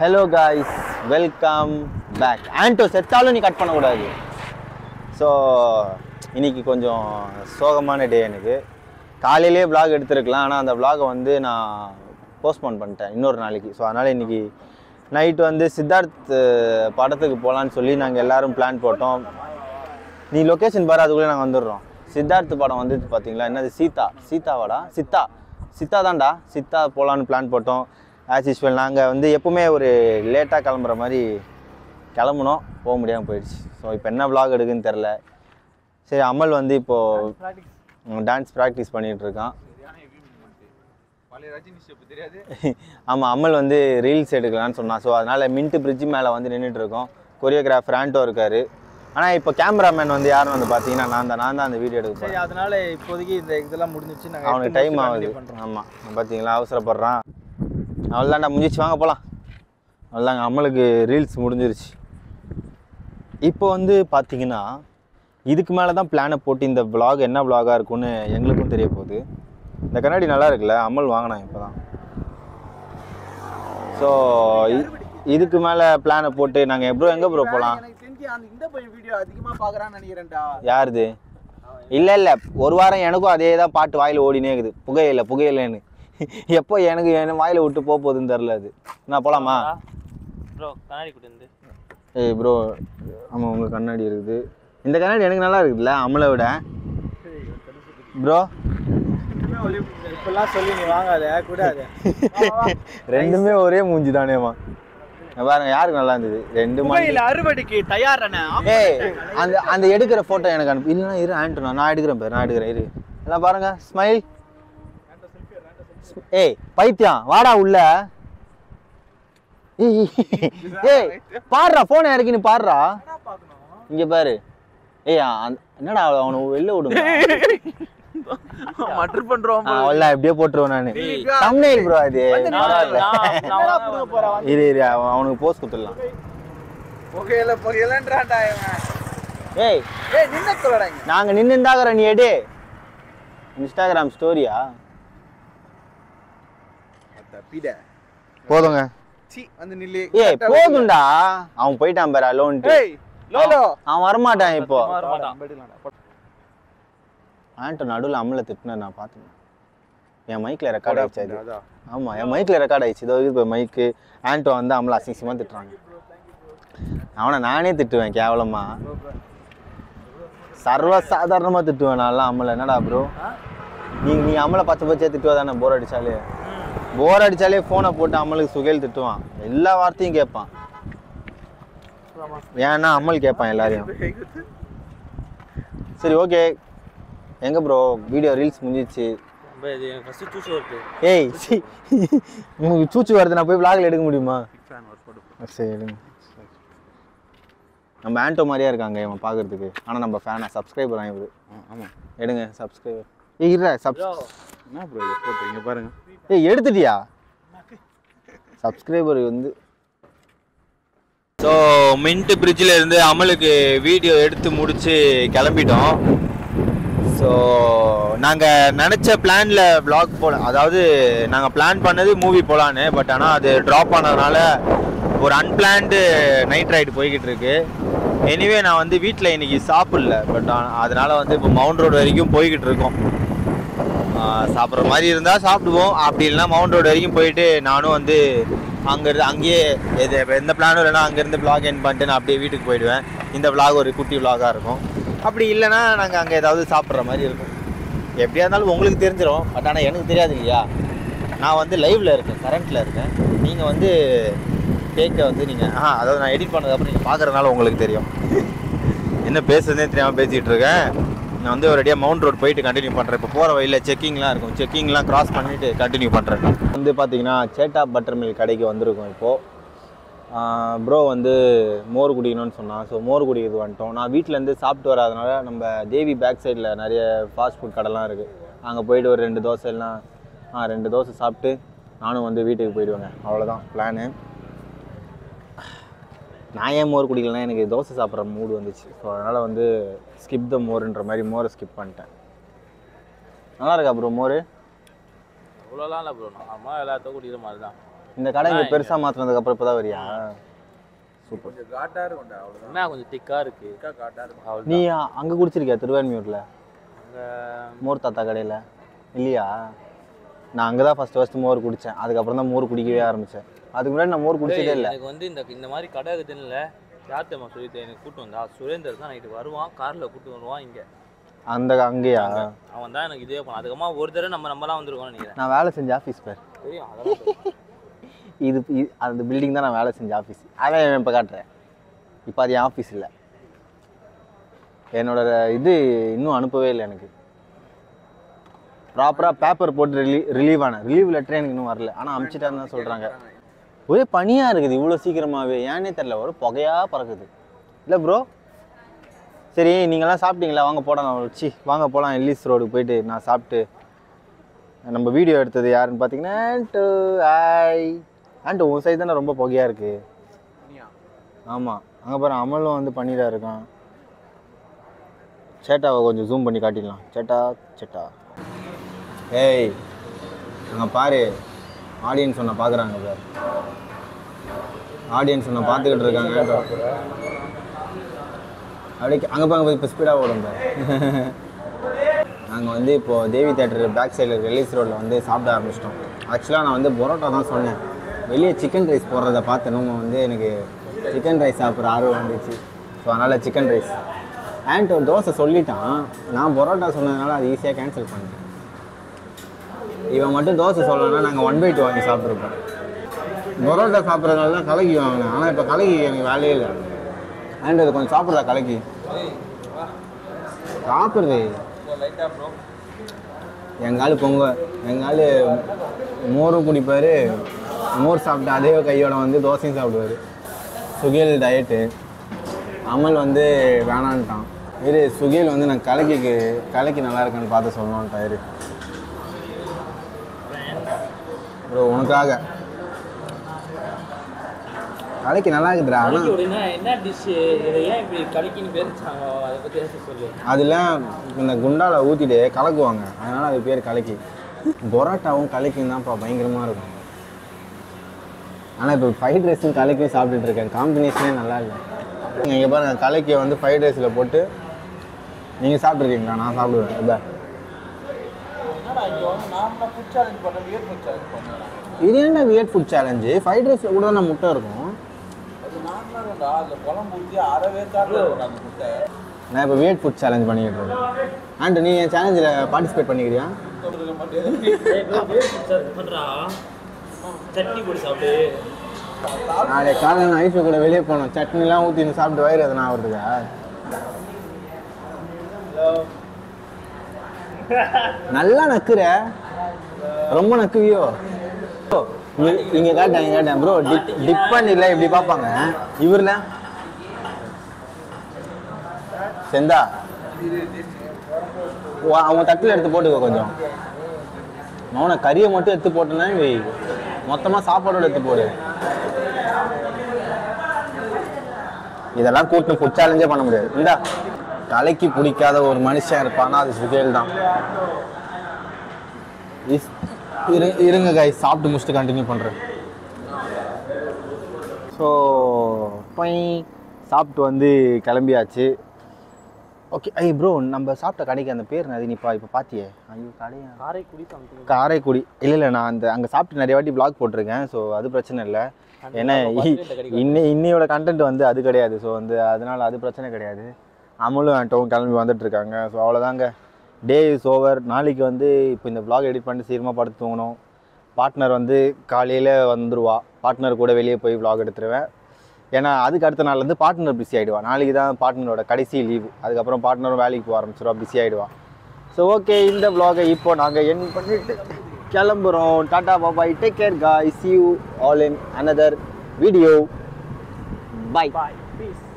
Hello guys welcome back ஆண்டோ செத்தாலும் நீ கட் பண்ணக்கூடாது ஸோ இன்னைக்கு கொஞ்சம் சோகமான டே எனக்கு காலையிலேயே vlog எடுத்திருக்கலாம் ஆனால் அந்த vlog வந்து நான் போஸ்ட்போன் பண்ணிட்டேன் இன்னொரு நாளைக்கு ஸோ அதனால் இன்னைக்கு நைட் வந்து சித்தார்த் அஹ், படத்துக்கு போகலான்னு சொல்லி நாங்கள் எல்லாரும் பிளான் போட்டோம் நீ லொக்கேஷன் பாரு அதுக்குள்ளே நாங்கள் வந்துடுறோம் சித்தார்த் படம் வந்து பார்த்தீங்களா என்னது சீதா சீதாவாடா சித்தா சித்தா தான்டா சித்தா போகலான்னு பிளான் போட்டோம் ஆஸ் யூஸ்வல் நாங்கள் வந்து எப்பவுமே ஒரு லேட்டாக கிளம்புற மாதிரி கிளம்புனோம் போக முடியாமல் போயிடுச்சு ஸோ இப்போ என்ன vlog எடுக்குன்னு தெரில சரி அமல் வந்து இப்போது டான்ஸ் ப்ராக்டிஸ் பண்ணிகிட்டு இருக்கான் ஆமாம் அமல் வந்து ரீல்ஸ் எடுக்கலான்னு சொன்னான் ஸோ அதனால் மின்ட் பிரிட்ஜ் மேலே வந்து நின்றுட்டு இருக்கோம் கொரியோகிராஃபர் ஆண்டோ இருக்காரு ஆனால் இப்போ கேமராமேன் வந்து யாருன்னு வந்து பார்த்தீங்கன்னா நான் தான் நான் தான் அந்த வீடியோ எடுக்க சரி போகிறேன் அதனால இப்போதைக்கு இந்த இதெல்லாம் முடிஞ்சிச்சு நாங்க அவனுக்கு எடுத்து டைம் முடிச்சு ஆகுது continue பண்றோம். ஆமாம் பார்த்தீங்களா அவசரப்படுறான் அவ்வளோதான்டா முடிஞ்சிச்சு வாங்க போகலாம் அவ்வளோதாங்க அம்மளுக்கு ரீல்ஸ் முடிஞ்சிருச்சு இப்போ வந்து பார்த்தீங்கன்னா இதுக்கு மேலே தான் பிளானை போட்டு இந்த vlog என்ன vlog-ஆ இருக்கும்னு எங்களுக்கும் தெரிய போகுது இந்த கண்ணாடி நல்லா இருக்குல்ல அம்மல் வாங்கினேன் இப்போ தான் ஸோ இதுக்கு மேலே பிளானை போட்டு நாங்கள் ப்ரோ எங்கே ப்ரோ போகலாம் எனக்கு தெரிஞ்சு அந்த இந்த பையன் வீடியோ அதிகமா பாக்குறான்னு நினைக்கிறேன்டா யாருது இல்லை இல்லை ஒரு வாரம் எனக்கும் அதே தான் பாட்டு வாயில் ஓடினே இருக்குது புகையில புகையிலன்னு எப்போ எனக்கு என் வாயில் விட்டு போக போகுதுன்னு தெரில அது நான் போகலாமா ப்ரோ கண்ணாடி கொடுந்து ஏய் ப்ரோ ஆமாம் உங்கள் கண்ணாடி இருக்குது இந்த கண்ணாடி எனக்கு நல்லா இருக்குதுல்ல அம்மளை விட ப்ரோ இப்பெல்லாம் சொல்லி நீ வாங்காத கூடாது ரெண்டுமே ஒரே மூஞ்சி தானேமா பாருங்க யாருக்கு நல்லா இருந்தது ரெண்டு மணி புகையில அறுவடைக்கு தயாரான ஏய் அந்த அந்த எடுக்கிற ஃபோட்டோ எனக்கு அனுப்பு இல்லைன்னா இரு ஆண்டோ நான் எடுக்கிறேன் பேர் நான் எடுக்கிறேன் இரு எல்லாம் பாருங்க ஸ்மைல் ஏய் பைத்தியம் வாடா உள்ள ஏய், ஏய் பாடுறா போனை இறக்கி நீ பாடுறா இங்க பாரு ஏய் அந்த- என்னடா அவனை வெளில விடுங்க மட்டர் பண்றோம் அவள அப்படியே போட்டுருவேன் நானு தம்னைல் ப்ரோ அது பரவாயில்ல. இரு இரு அவன் அவனுக்கு போஸ்ட் கொடுத்துடலாம் புகையில புகையிலன்றான்டா இவன் ஏய் ஏய் நின்ன சொல்லடா இங்க நாங்க நின்னுந்தாக்குற நீ எடு இன்ஸ்டாகிராம் ஸ்டோரியா தப்பிட போதுங்க சி வந்து நில்லு ஏய் போதும்டா அவன் போயிட்டான் பாரு அலோன்ட்டு ஏய் லோலோ அவன் வரமாட்டான் இப்போ மாட்டான் ஆண்ட நடுவில் அம்மல திட்டின நான் பார்த்தேன் என் மைக்கில் ரெக்கார்ட் ஆயிடுச்சு அது ஆமாம் என் மைக்கில் ரெக்கார்ட் ஆயிடுச்சு இதோ இப்போ மைக்கு ஆண்டோ வந்து அம்மளை அசிங்கமாக திட்டுறாங்க அவனை நானே திட்டுவேன் கேவலமா சர்வ சாதாரணமாக திட்டுவேன் நான்லாம் அம்மலை என்னடா ப்ரோ நீ நீ அம்மலை பச்சை பச்சையாக திட்டுவா தானே போர் அடிச்சாலே போர் அடிச்சாலே ஃபோனை போட்டு அம்மலுக்கு சுகையில் திட்டுவான் எல்லா வார்த்தையும் கேட்பான் ஏன்னா அம்மல் கேட்பான் எல்லாரையும் சரி ஓகே எங்க ப்ரோ வீடியோ ரீல்ஸ் முடிஞ்சிச்சு இது ஃபஸ்ட்டு சூஸ் வருது ஏய் சி உங்களுக்கு சூச்சு வருது நான் போய் vlogல எடுக்க முடியுமா சரி எடுங்க நம்ம ஆண்டோ மாதிரியா இருக்காங்க இவன் பார்க்கறதுக்கு ஆனா நம்ம ஃபேனா சப்ஸ்கிரைபர் வாங்கி இவரு ஆமாம் எடுங்க சப்ஸ்கிரைபர் ஏய் இருடா சப் என்ன ப்ரோ இது போட்டு இங்க பாருங்க ஏய் எடுத்துட்டியா சப்ஸ்கிரைபர் வந்து ஸோ மின்ட் பிரிட்ஜில் இருந்து அமலுக்கு வீடியோ எடுத்து முடிச்சு கிளம்பிட்டோம் ஸோ நாங்கள் நினச்ச பிளானில் vlog போல அதாவது நாங்கள் பிளான் பண்ணது மூவி போகலான்னு பட் ஆனால் அது ட்ராப் ஆனதுனால ஒரு அன்பிளான்டு நைட் ரைடு போய்கிட்டு இருக்கு எனிவே நான் வந்து வீட்டில் இன்னைக்கு சாப்பிடல பட் அதனால வந்து இப்போ மவுண்ட் ரோடு வரைக்கும் போய்கிட்டு இருக்கோம் சாப்பிட்ற மாதிரி இருந்தால் சாப்பிடுவோம் அப்படி இல்லைன்னா மவுண்ட் ரோடு வரைக்கும் போயிட்டு நானும் வந்து அங்கேருந்து அங்கேயே எது எந்த பிளானும் இல்லைன்னா அங்கேருந்து vlog என் பண்ணிட்டு நான் அப்படியே வீட்டுக்கு போயிடுவேன் இந்த vlog ஒரு குட்டி vlog-ஆ இருக்கும் அப்படி இல்லைன்னா நாங்கள் அங்கே ஏதாவது சாப்பிட்ற மாதிரி இருக்கும் எப்படியா இருந்தாலும் உங்களுக்கு தெரிஞ்சிடும் பட் ஆனால் எனக்கு தெரியாது இல்லையா நான் வந்து லைவில் இருக்கேன் கரண்ட்டில் இருக்கேன் நீங்கள் வந்து கேக்கை வந்து நீங்கள் ஆ அதாவது நான் எடிட் பண்ணதுக்கப்புறம் நீங்கள் பார்க்குறதுனால உங்களுக்கு தெரியும் என்ன பேசுறதே தெரியாமல் பேசிகிட்டு இருக்கேன் நான் வந்து ஒரேடியாக மவுண்ட் ரோட் போயிட்டு கண்டினியூ பண்ணுறேன் இப்போ போகிற வழியில் செக்கிங்லாம் இருக்கும் செக்கிங்லாம் கிராஸ் பண்ணிவிட்டு கண்டினியூ பண்ணுறேன் வந்து பார்த்தீங்கன்னா சேட்டா பட்டர் மில்க் கடைக்கு வந்திருக்கோம் இப்போது ப்ரோ வந்து மோர் குடிக்கணும்னு சொன்னான் ஸோ மோர் குடிக்கிறது வந்துட்டோம் நான் வீட்டிலேருந்து சாப்பிட்டு வராதனால நம்ம தேவி பேக் சைடில் நிறைய ஃபாஸ்ட் ஃபுட் கடைலாம் இருக்குது அங்கே போயிட்டு ஒரு ரெண்டு தோசை எல்லாம் ஆ ரெண்டு தோசை சாப்பிட்டு நானும் வந்து வீட்டுக்கு போயிடுவேங்க அவ்வளோதான் பிளானு நான் ஏன் மோர் குடிக்கலனா எனக்கு தோசை சாப்பிட்ற மூடு வந்துச்சு ஸோ அதனால் வந்து ஸ்கிப் த மோர்ன்ற மாதிரி மோரை ஸ்கிப் பண்ணிட்டேன் நல்லா இருக்கா ப்ரோ மோர் அவ்வளோலாம் இல்லை ப்ரோ நார்மலாக எல்லாத்தையும் குடிக்கிற மாதிரி தான் இந்த கடை இங்கே ஆ, பெருசாக மாற்றினதுக்கு அப்புறம் இப்போ தான் வரியா சூப்பர் கொஞ்சம் காட்டா இருக்கும்டா அவ்வளவுதான் உண்மையாக கொஞ்சம் திக்காக இருக்கு திக்கா காட்டா இருக்கும் அவ்வளோ நீ அங்கே குடிச்சிருக்கியா திருவான்மியூரில் அங்கே மோர் தாத்தா கடையில் இல்லையா நான் அங்கே தான் ஃபஸ்ட்டு ஃபஸ்ட்டு மோர் குடித்தேன் அதுக்கப்புறம் தான் மோர் குடிக்கவே ஆரம்பித்தேன் அதுக்கு முன்னாடி நான் மோர் குடிச்சதே இல்லை எனக்கு வந்து இந்த இந்த மாதிரி கடை இருக்குதுன்னு யார் தெரியுமா சொல்லிட்டு எனக்கு கூட்டு வந்தா சுரேந்தர் தான் நைட்டு வருவான் காரில் கூட்டு வருவான் இங்கே அந்த அங்கேயா அவன் தான் எனக்கு இதே பண்ணான் அதுக்கப்புறமா ஒரு தடவை நம்ம நம்மலாம் வந்திருக்கோம்னு நினைக்கிறேன் நான் வேலை செஞ்ச ஆஃபீஸ் பேர் தெரியும் அதெல்லாம் தெரியும். இது இது- அந்த பில்டிங் தான் நான் வேலை செஞ்ச ஆஃபீஸ் அதான் இப்போ காட்டுறேன் இப்போ அது என் ஆஃபீஸ் இல்லை என்னோட இது இன்னும் அனுப்பவே இல்லை எனக்கு ப்ராப்பராக பேப்பர் போட்டு ரிலீ ரிலீவ் ஆனேன் ரிலீவ் லெட்டரே எனக்கு இன்னும் வரல ஆனால் அமுச்சிட்டான்னு தான் சொல்கிறாங்க ஒரே பனியாக இருக்குது இவ்வளோ சீக்கிரமாகவே ஏன்னே தெரில ஒரு புகையாக பறக்குது இல்லை ப்ரோ சரி நீங்களாம் சாப்பிட்டீங்களா வாங்க போடலாம் சி வாங்க போகலாம் எல்லிஸ் ரோடுக்கு போயிட்டு நான் சாப்பிட்டு நம்ம வீடியோ எடுத்தது யாருன்னு பார்த்தீங்கன்னா ஆண்ட்டு ஹாய் ஆண்ட்டு உன் சைடு தானே ரொம்ப புகையாக இருக்குது நீயா? ஆமாம் அங்கே பாரு அமலும் வந்து பண்ணிடா இருக்கான் சேட்டாவை கொஞ்சம் ஜூம் பண்ணி காட்டிடலாம் சேட்டா சேட்டா ஏய் அங்கே பாரு ஆடியன்ஸ் ஒன்று பார்க்குறாங்க சார் ஆடியன்ஸ் ஒன்று பார்த்துக்கிட்டு இருக்காங்க அப்படியே அங்கே பாருங்க இப்போ ஸ்பீடாக ஓடும் சார் நாங்கள் வந்து இப்போது தேவி தேட்டர் பேக் சைடில் ரிலீஸ் ரோட்டில் வந்து சாப்பிட ஆரம்பிச்சிட்டோம் ஆக்சுவலாக நான் வந்து பரோட்டா தான் சொன்னேன் வெளியே சிக்கன் ரைஸ் போடுறத பார்த்து நம்ம வந்து எனக்கு சிக்கன் ரைஸ் சாப்பிட்ற ஆர்வம் வந்துச்சு ஸோ அதனால் சிக்கன் ரைஸ் ஆண்ட் ஒரு தோசை சொல்லிட்டான் நான் பரோட்டா சொன்னதுனால அது ஈஸியாக கேன்சல் பண்ணிட்டேன் இவன் மட்டும் தோசை சொல்லலைன்னா நாங்கள் ஒன் பை டூ வாங்கி சாப்பிட்ருப்போம் பரோட்டா சாப்பிட்றதுனால தான் கலக்கி வாங்கினேன் ஆனால் இப்போ கலக்கி எனக்கு வேலையே இல்லை ஆண்ட் அது கொஞ்சம் சாப்பிட்றா கலக்கி சாப்பிட்றது எங்காலு பொங்க எங்காலு மோரும் குடிப்பார் மோர் சாப்பிட்டு அதே கையோட வந்து தோசையும் சாப்பிடுவார் சுகில் டயட்டு அமல் வந்து வேணான்ட்டான் இரு சுகில் வந்து நான் கலக்கிக்கு கலக்கி நல்லா இருக்கான்னு பார்த்து சொல்லணுன்ட்டாரு ப்ரோ உனக்காக கலக்கி நல்லா இருக்குதுடா ஆனால் கலக்கி விடுனா என்ன டிஷ் இதை ஏன் இப்படி கலக்கின்னு பேர் வச்சாங்க அதை பற்றி ஏதாச்சும் சொல்லு அதில் இந்த குண்டால ஊற்றிட்டு கலக்குவாங்க அதனால் அது பேர் கலக்கி பொரோட்டாவும் கலக்கியும் தான்ப்பா பயங்கரமாக இருக்கும் ஆனால் இப்போ ஃப்ரைட் ரைஸும் கலக்கியும் சாப்பிட்டுட்டு இருக்கேன் காம்பினேஷனே நல்லா இல்லை இங்கே பாருங்க கலக்கியை வந்து ஃப்ரைட் ரைஸில் போட்டு நீங்கள் சாப்பிட்ருக்கீங்களா நான் சாப்பிடுவேன் இதான் என்னடா இங்க வந்து நாம ஃபுட் சேலஞ்ச் பண்ண வியர் ஃபுட் சேலஞ்ச் பண்ணலாம் இது என்ன வியட் ஃபுட் சேலஞ்சு ஃப்ரைட் ரைஸில் கூட தான் முட்டை இருக்கும் அது நார்மலா இருக்கும்டா அதுல குழம்பு ஊற்றி அரை வேக்காட்டில் இருக்கும் அந்த முட்டை நான் இப்போ வியட் ஃபுட் சேலஞ்ச் பண்ணிக்கிட்டு இருக்கேன் ஆண்டு நீ என் சேலஞ்சில் பார்ட்டிசிபேட் பண்ணிக்கிறியா தொடுறதுல மட்டும் பண்ணுறா சட்னி போட்டு சாப்பிடு நாளைக்கு காலையில் ஐஃபை கூட வெளியே போனோம் சட்னிலாம் ஊற்றி சாப்பிட்டு வயிறு எதனா ஆகுறதுக்கா நல்லா நக்குற ரொம்ப நக்குவியோ இங்க- இங்க காட்டேன் இங்க காட்டேன் ப்ரோ டிப் டிப் பண்ணில இப்படி பார்ப்பாங்க இவர்ல செந்தா வா- அவங்க தட்டில் எடுத்து போட்டுக்கோ கொஞ்சம் மௌன கறியை மட்டும் எடுத்து போட்டேன்னா வை மொத்தமாக சாப்பாடோட எடுத்து போடு இதெல்லாம் கூட்டு ஃபுட் சேலஞ்சே பண்ண முடியாது இந்தா தலைக்கு பிடிக்காத ஒரு மனுஷன் இருப்பானா அது சுகேல் தான் இஸ்- இரு- இருங்க கை சாப்பிட்டு முடிச்சுட்டு கண்டினியூ பண்ணுறேன் ஸோ சாப்பிட்டு வந்து கிளம்பியாச்சு ஓகே ஐ ப்ரோ நம்ம சாப்பிட்ட கடைக்கு அந்த பேர் என்னது நீப்பா இப்போ பார்த்தியே ஐயோ கடையா காரைக்குடி சம்திங் காரைக்குடி இல்லை இல்லை நான் அந்த அங்கே சாப்பிட்டு நிறைய வாட்டி vlog போட்டிருக்கேன் ஸோ அது பிரச்சனை இல்லை ஏன்னா இ- இன்னி இன்னையோட கண்டென்ட் வந்து அது கிடையாது ஸோ வந்து அதனால் அது பிரச்சனை கிடையாது அமலும் ஆண்டவும் கிளம்பி வந்துட்டு இருக்காங்க ஸோ அவ்வளோதாங்க டே இஸ் ஓவர் நாளைக்கு வந்து இப்போ இந்த vlog எடிட் பண்ணிட்டு சீக்கிரமாக படுத்து தூங்கணும் பார்ட்னர் வந்து காலையில் வந்துருவா பார்ட்னர் கூட வெளியே போய் vlog எடுத்துருவேன் ஏன்னா அதுக்கு அடுத்த நாள் வந்து பார்ட்னர் பிஸி ஆகிடுவா நாளைக்கு தான் பார்ட்னரோட கடைசி லீவு அதுக்கப்புறம் பார்ட்னரும் வேலைக்கு போக ஆரம்பிச்சிருவா பிஸி ஆகிடுவா ஸோ ஓகே இந்த vlog-ஐ இப்போ நாங்கள் என் பண்ணிட்டு கிளம்புறோம் tata bye bye take care guys see you all in another video bye bye piece